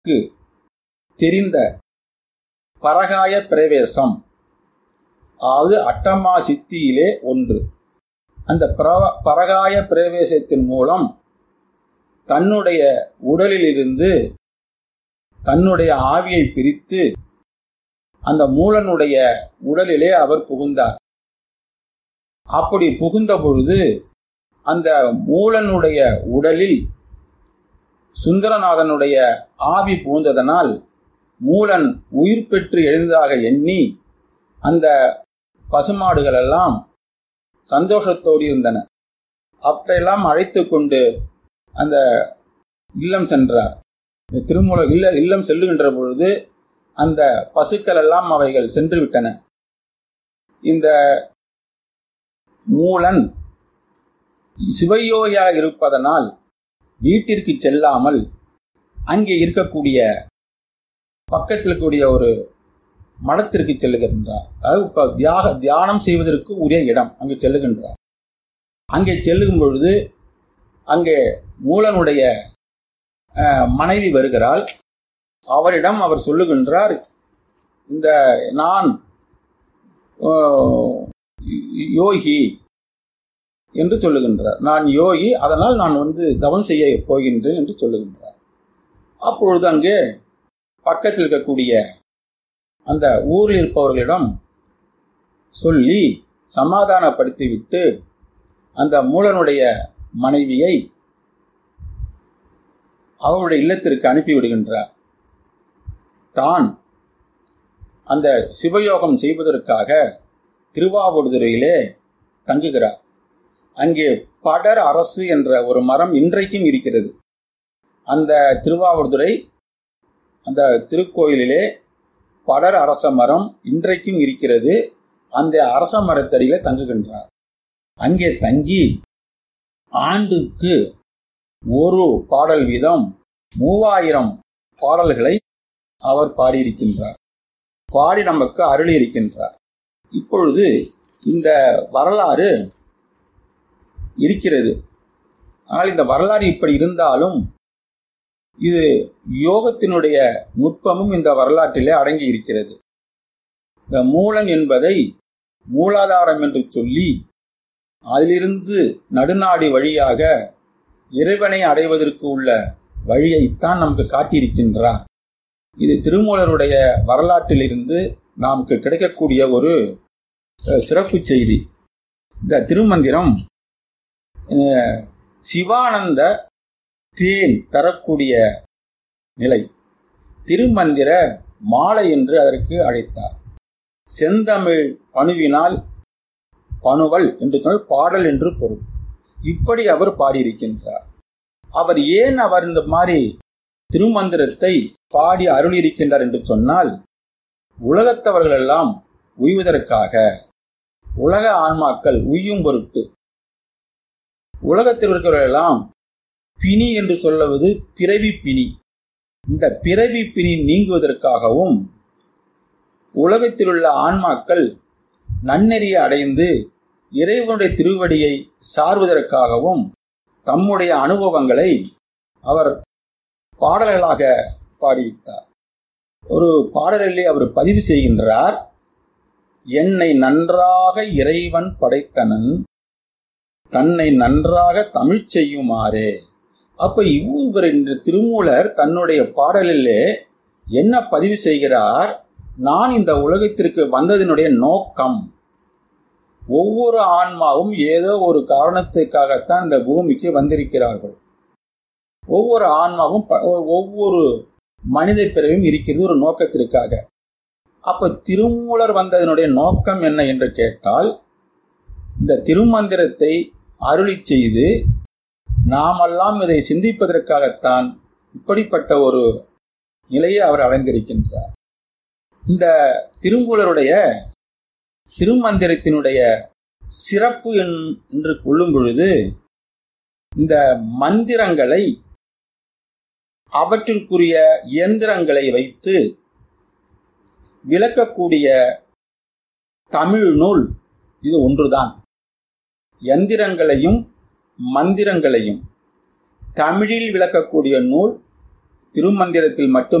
திருமூலருக்கு தெரிந்த பரகாய பிரவேசம் அதாவது அட்டமா சித்தியிலே ஒன்று அந்த பிரவ- பரகாய பிரவேசத்தின் மூலம் தன்னுடைய உடலிலிருந்து தன்னுடைய ஆவியை பிரித்து அந்த மூலனுடைய உடலிலே அவர் புகுந்தார் அப்படி புகுந்த பொழுது அந்த மூலனுடைய உடலில் சுந்தரநாதனுடைய ஆவி புகுந்ததனால் மூலன் உயிர் பெற்று எழுந்ததாக எண்ணி அந்த பசுமாடுகள் எல்லாம் சந்தோஷத்தோடு இருந்தன அவற்றையெல்லாம் அழைத்து கொண்டு அந்த இல்லம் சென்றார் இந்த திருமூல இல்ல இல்லம் செல்லுகின்ற பொழுது அந்த பசுக்கள் எல்லாம் அவைகள் சென்று விட்டன இந்த மூலன் சிவயோகியாக இருப்பதனால் வீட்டிற்கு செல்லாமல் அங்கே இருக்கக்கூடிய பக்கத்தில் இருக்கக்கூடிய ஒரு மடத்திற்கு செல்லுகின்றார் அதாவது இப்ப தியாக தியானம் செய்வதற்கு உரிய இடம் அங்கு செல்லுகின்றார் அங்கே செல்லும் பொழுது அங்கே மூலனுடைய அஹ், மனைவி வருகிறாள் அவரிடம் அவர் சொல்லுகின்றார் இந்த நான் அஹ், யோகி என்று சொல்லுகின்றார் நான் யோகி அதனால் நான் வந்து தவம் செய்ய போகின்றேன் என்று சொல்லுகின்றார் அப்பொழுது அங்கே பக்கத்தில் இருக்கக்கூடிய அந்த ஊரில் இருப்பவர்களிடம் சொல்லி சமாதானப்படுத்திவிட்டு அந்த மூலனுடைய மனைவியை அவருடைய இல்லத்திற்கு அனுப்பி விடுகின்றார் தான் அந்த சிவயோகம் செய்வதற்காக திருவாவூர்துறையிலே தங்குகிறார் அங்கே படர் அரசு என்ற ஒரு மரம் இன்றைக்கும் இருக்கிறது அந்த திருவாவூர்துறை அந்த திருக்கோயிலிலே படர் அரச மரம் இன்றைக்கும் இருக்கிறது அந்த அரச மரத்தடியில தங்குகின்றார் அங்கே தங்கி ஆண்டுக்கு ஒரு பாடல் வீதம் மூவாயிரம் பாடல்களை அவர் பாடியிருக்கின்றார் பாடி நமக்கு அருளி இருக்கின்றார் இப்பொழுது இந்த வரலாறு இருக்கிறது ஆனால் இந்த வரலாறு இப்படி இருந்தாலும் இது யோகத்தினுடைய நுட்பமும் இந்த வரலாற்றிலே அடங்கி இருக்கிறது இந்த மூலன் என்பதை மூலாதாரம் என்று சொல்லி அதிலிருந்து நடுநாடி வழியாக இறைவனை அடைவதற்கு உள்ள வழியைத்தான் நமக்கு காட்டியிருக்கின்றார் இது திருமூலருடைய வரலாற்றிலிருந்து நமக்கு கிடைக்கக்கூடிய ஒரு அஹ், சிறப்பு செய்தி இந்த திருமந்திரம் அஹ், சிவானந்த தேன் தரக்கூடிய நிலை திருமந்திர மாலை என்று அதற்கு அழைத்தார் செந்தமிழ் பணுவினால் பணுவல் என்று சொன்னால் பாடல் என்று பொருள் இப்படி அவர் பாடியிருக்கின்றார் அவர் ஏன் அவர் இந்த மாதிரி திருமந்திரத்தை பாடி அருளியிருக்கின்றார் என்று சொன்னால் உலகத்தவர்கள் எல்லாம் உய்வதற்காக உலக ஆன்மாக்கள் உய்யும் பொருட்டு உலகத்தில் இருக்கிறவர்களெல்லாம் பிணி என்று சொல்லுவது பிறவி பிணி இந்த பிறவி பிணி நீங்குவதற்காகவும் உலகத்தில் உள்ள ஆன்மாக்கள் நன்னெறியை அடைந்து இறைவனுடைய திருவடியை சார்வதற்காகவும் தம்முடைய அனுபவங்களை அவர் பாடல்களாக பாடிவித்தார் ஒரு பாடலிலே அவர் பதிவு செய்கின்றார் என்னை நன்றாக இறைவன் படைத்தனன் தன்னை நன்றாக தமிழ் செய்யுமாறே அப்ப இவர் இந்த திருமூலர் தன்னுடைய பாடலிலே என்ன பதிவு செய்கிறார் நான் இந்த உலகத்திற்கு வந்ததினுடைய நோக்கம் ஒவ்வொரு ஆன்மாவும் ஏதோ ஒரு காரணத்துக்காகத்தான் இந்த பூமிக்கு வந்திருக்கிறார்கள் ஒவ்வொரு ஆன்மாவும் ப- ஒவ்வொரு மனித பிறவியும் இருக்கிறது ஒரு நோக்கத்திற்காக அப்ப திருமூலர் வந்ததனுடைய நோக்கம் என்ன என்று கேட்டால் இந்த திருமந்திரத்தை அருளி செய்து நாமெல்லாம் இதை சிந்திப்பதற்காகத்தான் இப்படிப்பட்ட ஒரு நிலையை அவர் அடைந்திருக்கின்றார் இந்த திருமூலருடைய திருமந்திரத்தினுடைய சிறப்பு என்- என்று கொள்ளும் பொழுது இந்த மந்திரங்களை அவற்றிற்குரிய இயந்திரங்களை வைத்து விளக்கக்கூடிய தமிழ் நூல் இது ஒன்றுதான் எந்திரங்களையும் மந்திரங்களையும் தமிழில் விளக்கக்கூடிய நூல் திருமந்திரத்தில் மட்டும்